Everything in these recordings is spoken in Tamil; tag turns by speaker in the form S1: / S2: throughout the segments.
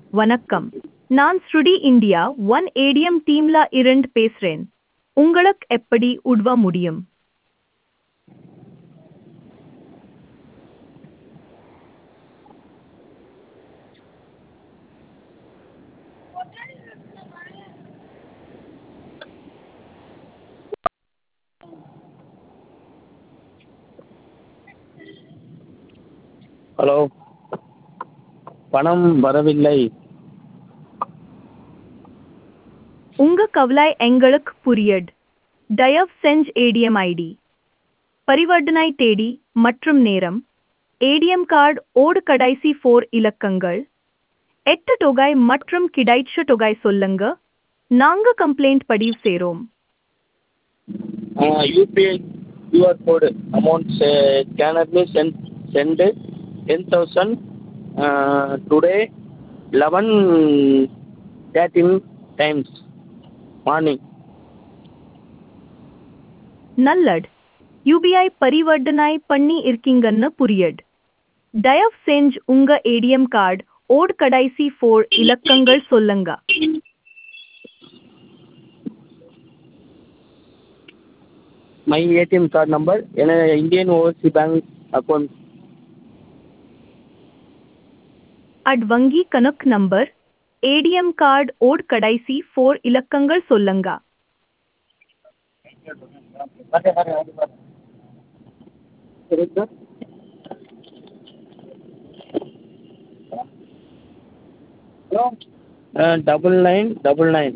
S1: வணக்கம் நான் ஸ்ருடி இந்தியா ஒன் ஏடிஎம் டீம்ல இருந்து பேசுறேன் உங்களுக்கு எப்படி உதவ முடியும்
S2: ஹலோ பணம் வரவில்லை
S1: உங்க கவலை எங்களுக்கு புரியுது தயவு செஞ்சு ஏடிஎம் ஐடி பரிவர்த்தனை தேதி மற்றும் நேரம் ஏடிஎம் கார்டு ஓடு கடைசி ஃபோர் இலக்கங்கள் எட்டு தொகை மற்றும் கிடைச்ச தொகை சொல்லுங்க நாங்க கம்ப்ளைண்ட் பதிவு செய்றோம்
S2: UPI QR code amount scanner me sent sent ten thousand today eleven thirteen times morning
S1: நல்லட் யூபிஐ பரிவர்த்தனை பண்ணி இருக்கீங்கன்னு புரியுது தயவு செஞ்சு உங்க ஏடிஎம் கார்டு ஓடு கடைசி ஃபோர் இலக்கங்கள் சொல்லுங்க
S2: மை ஏடிஎம் கார்டு நம்பர் என Indian overseas bank account
S1: at வங்கி கணக்கு நம்பர் ஏடிஎம் கார்டு ஓட் கடைசி ஃபோர் இலக்கங்கள் சொல்லுங்க
S2: டபுள் நைன் டபுள் நைன்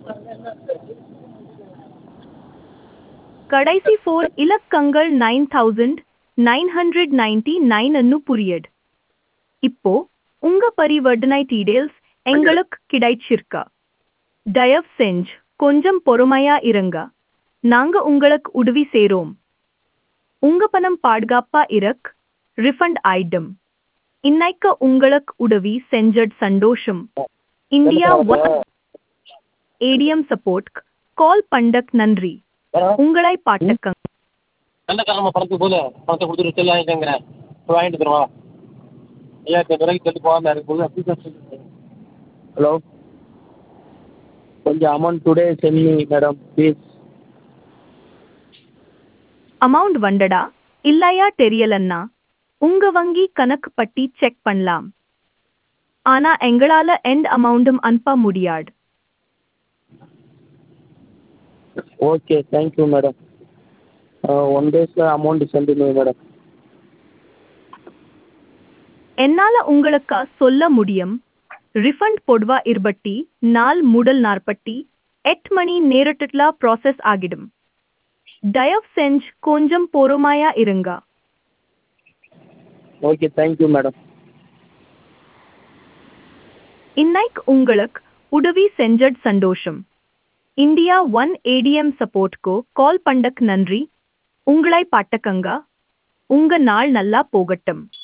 S1: கடைசி ஃபோர் இலக்கங்கள் nine thousand nine hundred ninety nine அன்னு புரியுது இப்போ உங்க பரிவர்த்தனை டீடைல்ஸ் எங்களுக்கு கிடைச்சிருக்கா தயவு செஞ்சு கொஞ்சம் பொறுமையா இருங்க நாங்க உங்களுக்கு உதவி செய்றோம் உங்க பணம் பாதுகாப்பா இருக் ரிஃபண்ட் ஐட்டம் இன்னைக்கு உங்களுக்கு உதவி செஞ்சட் சந்தோஷம் India one ATM support call பண்டக் நன்றி உங்களை பாட்டக்கங்க
S3: வெள்ளக்காரமா பணத்துக்கு போல பணத்தை கொடுத்துட்டு செல்லு வாங்கிக்கங்கிறேன் போய் வாங்கிட்டு தருவா ஐயாயிரத்தி ஐநூறுவாய்க்கு செல்லு போகாம இருக்கு போது
S2: ஹலோ கொஞ்சம் amount today sent me madam please
S1: amount வந்தடா இல்லையா தெரியலன்னா உங்க வங்கி கணக்கு பட்டி செக் பண்ணலாம் ஆனா எங்களால எந்த அமௌண்ட்டும் அனுப்ப முடியாது
S2: ஓகே தேங்க்யூ மேடம் ஒன் டேஸில் அமௌண்ட் சென்ட் மீ மேடம்
S1: என்னால உங்களுக்கு சொல்ல முடியும் ரிஃபண்ட் பொடுவா இருபட்டி நாள் முதல் நாற்பட்டி எட்டு மணி நேரத்துல ப்ராசஸ் ஆகிடும் தயவு செஞ்சு கொஞ்சம் பொறுமையா இருங்க
S2: ஓகே தேங்க்யூ மேடம்
S1: இன்னைக்கு உங்களுக்கு உதவி செஞ்சட் சந்தோஷம் இந்தியா ஒன் ஏடிஎம் சப்போர்ட்கோ கால் பண்டக் நன்றி உங்களை பாட்டக்கங்க உங்க நாள் நல்லா போகட்டும்